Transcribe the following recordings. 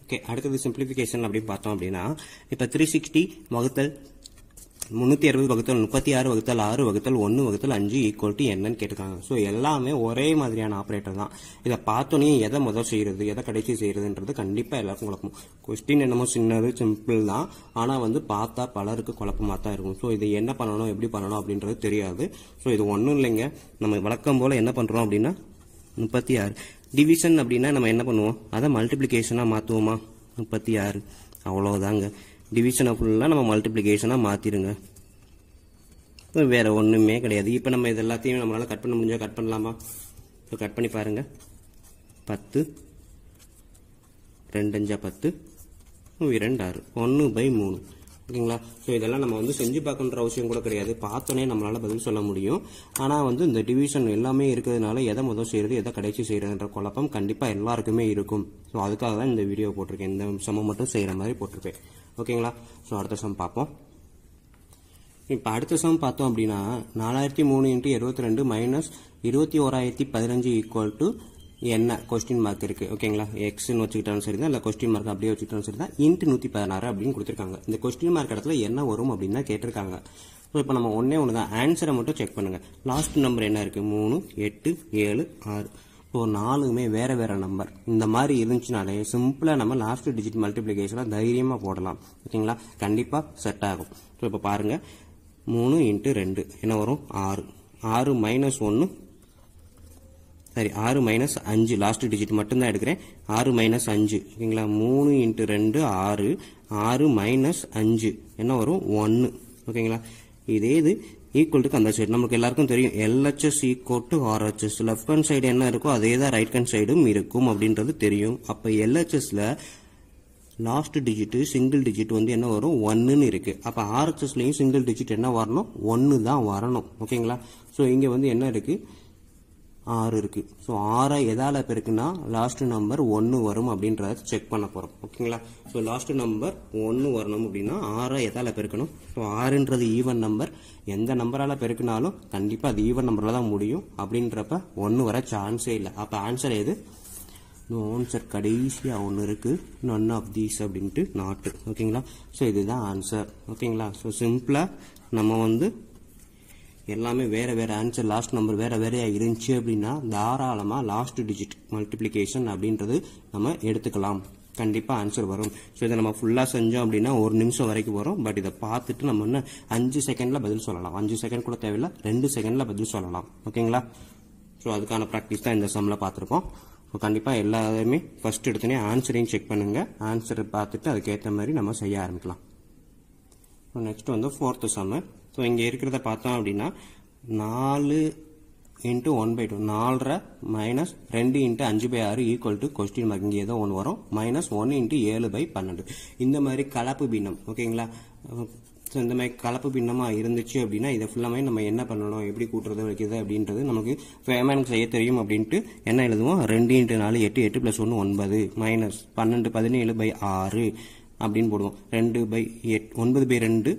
okay அடுத்தது simplification அப்படின்னு பார்த்தோம் அப்படின்னா இப்போ த்ரீ சிக்ஸ்டி வகுத்தல் முந்நூற்றி அறுபது வகுத்தல் முப்பத்தி ஆறு வகுத்தல் ஆறு வகுத்தல் ஒன்று வகுத்தல் அஞ்சு ஈக்குவல் டு என்னன்னு கேட்டிருக்காங்க ஸோ எல்லாமே ஒரே மாதிரியான ஆப்ரேட்டர் தான் இதை பார்த்தோன்னே எதை முதல் செய்யறது எதை கடைசி செய்யறதுன்றது கண்டிப்பாக எல்லாருக்கும் குழப்பம் கொஸ்டின் என்னமோ சின்னது சிம்பிள் தான் ஆனால் வந்து பார்த்தா பலருக்கு குழப்பமாக தான் இருக்கும் ஸோ இது என்ன பண்ணணும் எப்படி பண்ணணும் அப்படின்றது தெரியாது ஸோ இது ஒன்றும் இல்லைங்க நம்ம வழக்கம் போல் என்ன பண்ணுறோம் அப்படின்னா முப்பத்தி ஆறு டிவிஷன் அப்படின்னா நம்ம என்ன பண்ணுவோம் அதை மல்டிப்ளிகேஷனாக மாற்றுவோமா முப்பத்தி ஆறு அவ்வளோதாங்க டிவிஷனை ஃபுல்லாக நம்ம மல்டிப்ளிகேஷனாக மாற்றிடுங்க இப்போ வேறு ஒன்றுமே கிடையாது இப்போ நம்ம இது எல்லாத்தையும் நம்மளால் கட் பண்ண முடிஞ்சால் கட் பண்ணலாமா இப்போ கட் பண்ணி பாருங்கள் பத்து ரெண்டஞ்சா பத்து இரண்டு ஆறு ஒன்று பை மூணு ஓகேங்களா ஸோ இதெல்லாம் நம்ம வந்து செஞ்சு பார்க்கணுன்ற அவசியம் கூட கிடையாது பார்த்தோன்னே நம்மளால் பதில் சொல்ல முடியும் ஆனால் வந்து இந்த டிவிஷன் எல்லாமே இருக்கிறதுனால எதை முதல் செய்கிறது எதை கடைசி செய்கிறதுன்ற குழப்பம் கண்டிப்பாக எல்லாருக்குமே இருக்கும் ஸோ அதுக்காக தான் இந்த வீடியோ போட்டிருக்கேன் இந்த சமம் மட்டும் செய்கிற மாதிரி போட்டிருப்பேன் ஓகேங்களா ஸோ அடுத்த சம் பார்ப்போம் இப்போ அடுத்த சம் பார்த்தோம் அப்படின்னா நாலாயிரத்தி மூணு இன்ட்டு இருபத்தி ரெண்டு மைனஸ் இருபத்தி ஓராயிரத்தி பதினஞ்சு ஈக்குவல் டு என்ன கொஸ்டின் மார்க் இருக்கு ஓகேங்களா எக்ஸ்னு வச்சுக்கிட்டாலும் சரி தான் இல்லை கொஸ்டின் மார்க் அப்படியே வச்சுக்கிட்டாலும் சரி தான் இன்ட்டு நூற்றி பதினாறு அப்படின்னு கொடுத்துருக்காங்க இந்த கொஸ்டின் மார்க் இடத்துல என்ன வரும் அப்படின்னு தான் கேட்டிருக்காங்க ஸோ இப்போ நம்ம ஒன்றே ஒன்று தான் ஆன்சரை மட்டும் செக் பண்ணுங்க லாஸ்ட் நம்பர் என்ன இருக்கு மூணு எட்டு ஏழு ஆறு ஸோ நாலுமே வேற வேற நம்பர் இந்த மாதிரி இருந்துச்சுனாலே சிம்பிளாக நம்ம லாஸ்ட் டிஜிட் மல்டிப்ளிகேஷனாக தைரியமாக போடலாம் ஓகேங்களா கண்டிப்பாக செட் ஆகும் ஸோ இப்போ பாருங்க மூணு இன்ட்டு ரெண்டு என்ன வரும் ஆறு ஆறு மைனஸ் ஒன்று சரி ஆறு மைனஸ் அஞ்சு லாஸ்ட் டிஜிட் மட்டும்தான் எடுக்கிறேன் ஆறு மைனஸ் அஞ்சு ஓகேங்களா மூணு இன்ட்டு ரெண்டு ஆறு ஆறு மைனஸ் அஞ்சு என்ன வரும் ஒன்று ஓகேங்களா இதே இது ஈக்குவல் டு அந்த சைடு நமக்கு எல்லாருக்கும் தெரியும் LHS equal to RHS left hand side என்ன இருக்கோ அதே தான் ரைட் ஹேண்ட் சைடும் இருக்கும் அப்படின்றது தெரியும் அப்போ எல்ஹெச்எஸ்ல லாஸ்ட் டிஜிட்டு சிங்கிள் டிஜிட் வந்து என்ன வரும் ஒன்றுன்னு இருக்கு அப்போ ஆர்ஹெச்எஸ்லையும் சிங்கிள் டிஜிட் என்ன வரணும் ஒன்று தான் வரணும் ஓகேங்களா ஸோ இங்கே வந்து என்ன இருக்கு ஆறு இருக்கு ஸோ ஆறை எதால பெருக்குன்னா லாஸ்ட் நம்பர் ஒன்று வரும் அப்படின்றத செக் பண்ண போகிறோம் ஓகேங்களா ஸோ லாஸ்ட் நம்பர் ஒன்று வரணும் அப்படின்னா ஆறை எதால பெருக்கணும் ஸோ ஆறுன்றது ஈவன் நம்பர் எந்த நம்பரால் பெருக்கினாலும் கண்டிப்பாக அது ஈவன் நம்பரில் தான் முடியும் அப்படின்றப்ப ஒன்று வர சான்ஸே இல்லை அப்போ ஆன்சர் எது ஆன்சர் கடைசியாக ஒன்று இருக்குது நன் ஆஃப் தீஸ் அப்படின்ட்டு நாட்டு ஓகேங்களா ஸோ இதுதான் ஆன்சர் ஓகேங்களா ஸோ சிம்பிளாக நம்ம வந்து எல்லாமே வேற வேற ஆன்சர் லாஸ்ட் நம்பர் வேற வேறையா இருந்துச்சு அப்படின்னா தாராளமாக லாஸ்ட் டிஜிட் மல்டிப்ளிகேஷன் அப்படின்றது நம்ம எடுத்துக்கலாம் கண்டிப்பாக ஆன்சர் வரும் ஸோ இதை நம்ம ஃபுல்லாக செஞ்சோம் அப்படின்னா ஒரு நிமிஷம் வரைக்கும் வரும் பட் இதை பார்த்துட்டு நம்ம என்ன அஞ்சு செகண்டில் பதில் சொல்லலாம் அஞ்சு செகண்ட் கூட தேவையில்லை ரெண்டு செகண்டில் பதில் சொல்லலாம் ஓகேங்களா ஸோ அதுக்கான ப்ராக்டிஸ் தான் இந்த சம்மில் பார்த்துருக்கோம் ஸோ கண்டிப்பாக எல்லாருமே ஃபர்ஸ்ட் எடுத்தோடனே ஆன்சரையும் செக் பண்ணுங்கள் ஆன்சரை பார்த்துட்டு அதுக்கேற்ற மாதிரி நம்ம செய்ய ஆரம்பிக்கலாம் நெக்ஸ்ட் வந்து ஃபோர்த்து சம்மு ஸோ இங்கே இருக்கிறத பார்த்தோம் அப்படின்னா நாலு இன்ட்டு ஒன் பை டூ நாலரை மைனஸ் ரெண்டு இன்ட்டு அஞ்சு பை ஆறு ஈக்குவல் டு கொஸ்டின் மார்க் இங்கே ஏதோ ஒன்று வரும் மைனஸ் ஒன் இன்ட்டு ஏழு பை பன்னெண்டு இந்த மாதிரி கலப்பு பின்னம் ஓகேங்களா ஸோ இந்த மாதிரி கலப்பு பின்னமாக இருந்துச்சு அப்படின்னா இதை ஃபுல்லாமே நம்ம என்ன பண்ணணும் எப்படி கூட்டுறது வைக்கிறது அப்படின்றது நமக்கு ஃபேமனுக்கு செய்ய தெரியும் அப்படின்ட்டு என்ன எழுதுவோம் ரெண்டு இன்ட்டு நாலு எட்டு எட்டு ப்ளஸ் ஒன்று ஒன்பது மைனஸ் பன்னெண்டு பதினேழு பை ஆறு அப்படின்னு போடுவோம் ரெண்டு பை எட் ஒன்பது பை ரெண்டு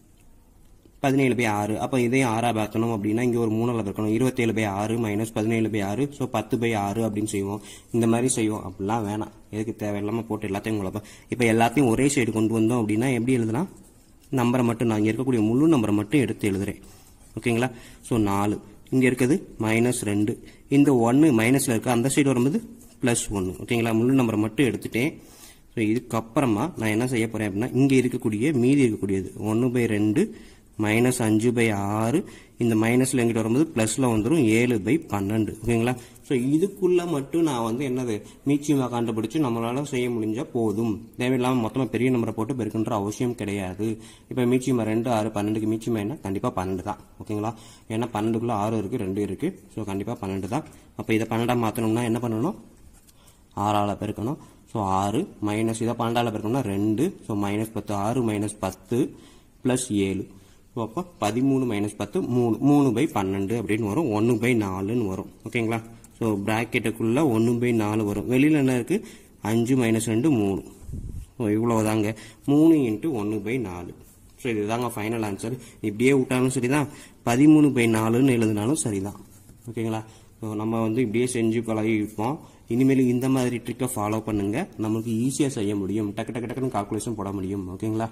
பதினேழு பை ஆறு அப்போ இதையும் ஆறா பார்க்கணும் அப்படின்னா இங்கே ஒரு மூணில் இருக்கணும் இருபத்தேழு பை ஆறு மைனஸ் பதினேழு பை ஆறு ஸோ பத்து பை ஆறு அப்படின்னு செய்வோம் இந்த மாதிரி செய்வோம் அப்படிலாம் வேணாம் எதுக்கு தேவையில்லாமல் போட்டு எல்லாத்தையும் குழப்பம் இப்போ எல்லாத்தையும் ஒரே சைடு கொண்டு வந்தோம் அப்படின்னா எப்படி எழுதலாம் நம்பரை மட்டும் நான் இங்கே இருக்கக்கூடிய முழு நம்பரை மட்டும் எடுத்து எழுதுறேன் ஓகேங்களா ஸோ நாலு இங்கே இருக்குது மைனஸ் ரெண்டு இந்த ஒன்று மைனஸில் இருக்க அந்த சைடு வரும்போது ப்ளஸ் ஒன்று ஓகேங்களா முழு நம்பரை மட்டும் எடுத்துட்டேன் ஸோ இதுக்கப்புறமா நான் என்ன செய்ய போகிறேன் அப்படின்னா இங்கே இருக்கக்கூடிய மீதி இருக்கக்கூடியது ஒன்று பை ரெண்டு மைனஸ் அஞ்சு பை ஆறு இந்த மைனஸில் எங்கிட்ட வரும்போது ப்ளஸில் வந்துடும் ஏழு பை பன்னெண்டு ஓகேங்களா ஸோ இதுக்குள்ளே மட்டும் நான் வந்து என்னது மீச்சியமாக கண்டுபிடிச்சு நம்மளால செய்ய முடிஞ்சால் போதும் தேவையில்லாமல் மொத்தமாக பெரிய நம்பரை போட்டு பெருக்குன்ற அவசியம் கிடையாது இப்போ மீச்சியமா ரெண்டு ஆறு பன்னெண்டுக்கு மீச்சியமா என்ன கண்டிப்பாக பன்னெண்டு தான் ஓகேங்களா ஏன்னா பன்னெண்டுக்குள்ளே ஆறு இருக்குது ரெண்டு இருக்குது ஸோ கண்டிப்பாக பன்னெண்டு தான் அப்போ இதை பன்னெண்டாக மாற்றணும்னா என்ன பண்ணணும் ஆறால் பெருக்கணும் ஸோ ஆறு மைனஸ் இதை பன்னெண்டால் பெருக்கணும்னா ரெண்டு ஸோ மைனஸ் பத்து ஆறு மைனஸ் பத்து ப்ளஸ் ஏழு ஸோ அப்போ பதிமூணு மைனஸ் பத்து மூணு மூணு பை பன்னெண்டு அப்படின்னு வரும் ஒன்று பை நாலுன்னு வரும் ஓகேங்களா ஸோ ப்ராக்கெட்டுக்குள்ளே ஒன்று பை நாலு வரும் வெளியில் என்ன இருக்குது அஞ்சு மைனஸ் ரெண்டு மூணு ஸோ இவ்வளோதாங்க மூணு இன்ட்டு ஒன்று பை நாலு ஸோ இதுதாங்க ஃபைனல் ஆன்சர் இப்படியே விட்டாலும் சரிதான் பதிமூணு பை நாலுன்னு எழுதினாலும் சரிதான் ஓகேங்களா ஸோ நம்ம வந்து இப்படியே செஞ்சு பழகிப்போம் இனிமேல் இந்த மாதிரி ட்ரிக்கை ஃபாலோ பண்ணுங்க நமக்கு ஈஸியாக செய்ய முடியும் டக்கு டக்கு டக்குன்னு கால்குலேஷன் போட முடியும் ஓகேங்களா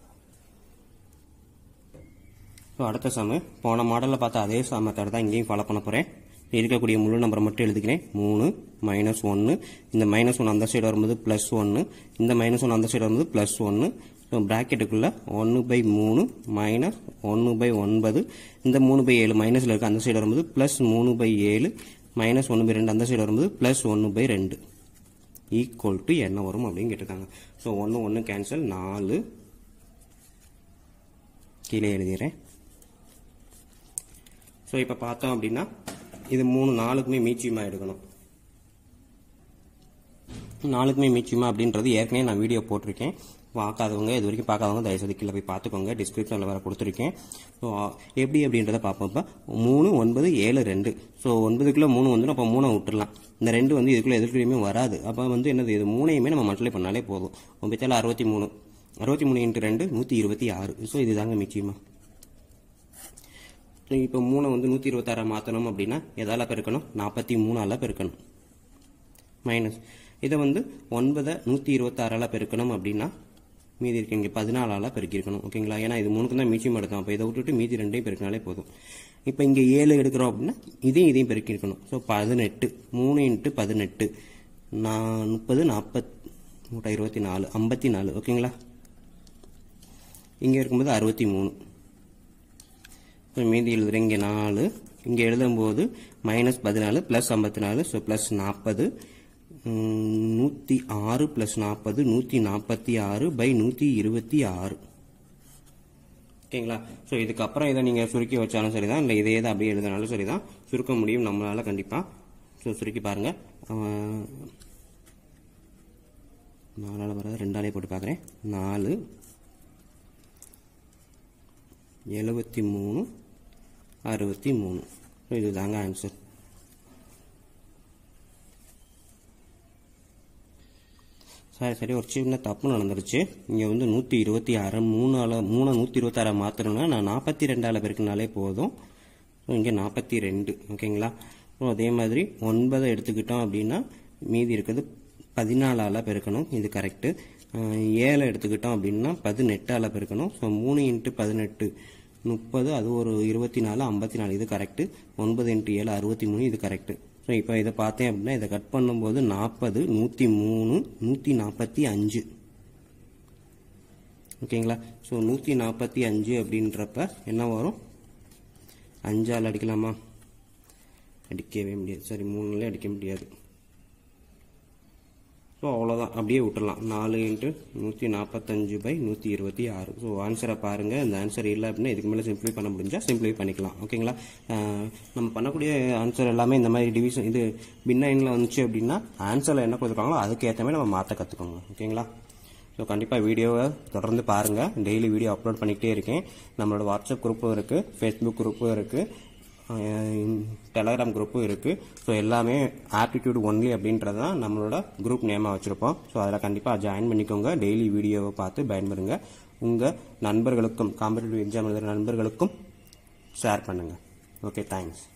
ஸோ அடுத்த சம போன மாடலில் பார்த்த அதே மெத்தட் தான் இங்கேயும் ஃபாலோ பண்ண போகிறேன் இருக்கக்கூடிய முழு நம்பரை மட்டும் எழுதிக்கிறேன் மூணு மைனஸ் ஒன்று இந்த மைனஸ் ஒன்று அந்த சைடு வரும்போது ப்ளஸ் ஒன்று இந்த மைனஸ் ஒன்று அந்த சைடு வரும்போது ப்ளஸ் ஒன்று ஸோ ப்ராக்கெட்டுக்குள்ளே ஒன்று பை மூணு மைனஸ் ஒன்று பை ஒன்பது இந்த மூணு பை ஏழு மைனஸில் இருக்க அந்த சைடு வரும்போது ப்ளஸ் மூணு பை ஏழு மைனஸ் ஒன்று பை ரெண்டு அந்த சைடு வரும்போது ப்ளஸ் ஒன்று பை ரெண்டு ஈக்குவல் டு என்ன வரும் அப்படின்னு கேட்டிருக்காங்க ஸோ ஒன்று ஒன்று கேன்சல் நாலு கீழே எழுதிடுறேன் ஸோ இப்போ பார்த்தோம் அப்படின்னா இது மூணு நாலுக்குமே மீச்சியமாக எடுக்கணும் நாலுக்குமே மீச்சியமா அப்படின்றது ஏற்கனவே நான் வீடியோ போட்டிருக்கேன் பார்க்காதவங்க இது வரைக்கும் பார்க்காதவங்க தயவுசெய்து கீழே போய் பார்த்துக்கோங்க டிஸ்கிரிப்ஷனில் வேறு கொடுத்துருக்கேன் ஸோ எப்படி அப்படின்றத பார்ப்போம் இப்போ மூணு ஒன்பது ஏழு ரெண்டு ஸோ ஒன்பதுக்குள்ளே மூணு வந்துடும் அப்போ மூணை விட்டுறலாம் இந்த ரெண்டு வந்து இதுக்குள்ளே எதுக்குள்ளேயுமே வராது அப்போ வந்து என்னது இது மூணையுமே நம்ம மல்டிப்ளை பண்ணாலே போதும் ஒன்பத்தால அறுபத்தி மூணு அறுபத்தி மூணு இன்ட்டு ரெண்டு நூற்றி இருபத்தி ஆறு ஸோ இதுதாங்க மிச்சயமா ஸோ இப்போ மூணை வந்து நூற்றி இருபத்தாறை மாற்றணும் அப்படின்னா எதால் பெருக்கணும் நாற்பத்தி மூணால் பெருக்கணும் மைனஸ் இதை வந்து ஒன்பதை நூற்றி இருபத்தாறால் பெருக்கணும் அப்படின்னா மீதி இருக்கு இங்கே பதினாலால் பெருக்கியிருக்கணும் ஓகேங்களா ஏன்னா இது மூணுக்கு தான் மீச்சியம் எடுத்தோம் அப்போ இதை விட்டுட்டு மீதி ரெண்டையும் பெருக்கினாலே போதும் இப்போ இங்கே ஏழு எடுக்கிறோம் அப்படின்னா இதையும் இதையும் பெருக்கியிருக்கணும் ஸோ பதினெட்டு மூணு இன்ட்டு பதினெட்டு நான் முப்பது நாற்பத் நூற்றி இருபத்தி நாலு ஐம்பத்தி நாலு ஓகேங்களா இங்கே இருக்கும்போது அறுபத்தி மூணு ஸோ மீதி எழுதுகிறேன் இங்கே நாலு இங்கே எழுதும்போது மைனஸ் பதினாலு ப்ளஸ் ஐம்பத்தி நாலு ஸோ ப்ளஸ் நாற்பது நூற்றி ஆறு ப்ளஸ் நாற்பது நூற்றி நாற்பத்தி ஆறு பை நூற்றி இருபத்தி ஆறு ஓகேங்களா ஸோ இதுக்கப்புறம் இதை நீங்கள் சுருக்கி வச்சாலும் சரி தான் இல்லை இதே தான் அப்படியே எழுதினாலும் சரி தான் சுருக்க முடியும் நம்மளால் கண்டிப்பாக ஸோ சுருக்கி பாருங்கள் நாலால் வர ரெண்டாலே போட்டு பார்க்குறேன் நாலு எழுபத்தி மூணு அறுபத்தி மூணு இதுதாங்க ஆன்சர் சரி சரி ஒரு சின்ன தப்பு நடந்துருச்சு இங்கே வந்து நூற்றி இருபத்தி ஆறு மூணால் மூணு நூற்றி இருபத்தாறு மாற்றணும்னா நான் நாற்பத்தி ரெண்டால் பெருக்கினாலே போதும் இங்கே நாற்பத்தி ரெண்டு ஓகேங்களா அதே மாதிரி ஒன்பதை எடுத்துக்கிட்டோம் அப்படின்னா மீதி இருக்கிறது பதினாலால் பெருக்கணும் இது கரெக்டு ஏழை எடுத்துக்கிட்டோம் அப்படின்னா பதினெட்டால் பெருக்கணும் ஸோ மூணு இன்ட்டு பதினெட்டு முப்பது அது ஒரு இருபத்தி நாலு ஐம்பத்தி நாலு இது கரெக்டு ஒன்பது இன்ட்டு ஏழு அறுபத்தி மூணு இது கரெக்டு ஸோ இப்போ இதை பார்த்தேன் அப்படின்னா இதை கட் பண்ணும்போது நாற்பது நூற்றி மூணு நூற்றி நாற்பத்தி அஞ்சு ஓகேங்களா ஸோ நூற்றி நாற்பத்தி அஞ்சு அப்படின்றப்ப என்ன வரும் அஞ்சால் அடிக்கலாமா அடிக்கவே முடியாது சரி மூணுலேயே அடிக்க முடியாது ஸோ அவ்வளோதான் அப்படியே விட்டுறலாம் நாலு இன்ட்டு நூற்றி நாற்பத்தஞ்சு பை நூற்றி இருபத்தி ஆறு ஸோ ஆன்சரை பாருங்கள் இந்த ஆன்சர் இல்லை அப்படின்னா இதுக்கு மேலே சிம்பிளை பண்ண முடிஞ்சால் சிம்பிளை பண்ணிக்கலாம் ஓகேங்களா நம்ம பண்ணக்கூடிய ஆன்சர் எல்லாமே இந்த மாதிரி டிவிஷன் இது பின்னைனில் வந்துச்சு அப்படின்னா ஆன்சரில் என்ன கொடுத்துருக்காங்களோ அதுக்கேற்ற மாதிரி நம்ம மாற்ற கற்றுக்கோங்க ஓகேங்களா ஸோ கண்டிப்பாக வீடியோவை தொடர்ந்து பாருங்கள் டெய்லி வீடியோ அப்லோட் பண்ணிக்கிட்டே இருக்கேன் நம்மளோட வாட்ஸ்அப் குரூப்பும் இருக்குது ஃபேஸ்புக் குரூப்பும் இருக்குது டெலகிராம் குரூப்பும் இருக்குது ஸோ எல்லாமே ஆப்டிடியூட் ஒன்லி அப்படின்றது தான் நம்மளோட குரூப் நேமாக வச்சுருப்போம் ஸோ அதில் கண்டிப்பாக ஜாயின் பண்ணிக்கோங்க டெய்லி வீடியோவை பார்த்து பயன்பெறுங்க உங்கள் நண்பர்களுக்கும் காம்படிட்டிவ் எக்ஸாம் எழுதுகிற நண்பர்களுக்கும் ஷேர் பண்ணுங்கள் ஓகே தேங்க்ஸ்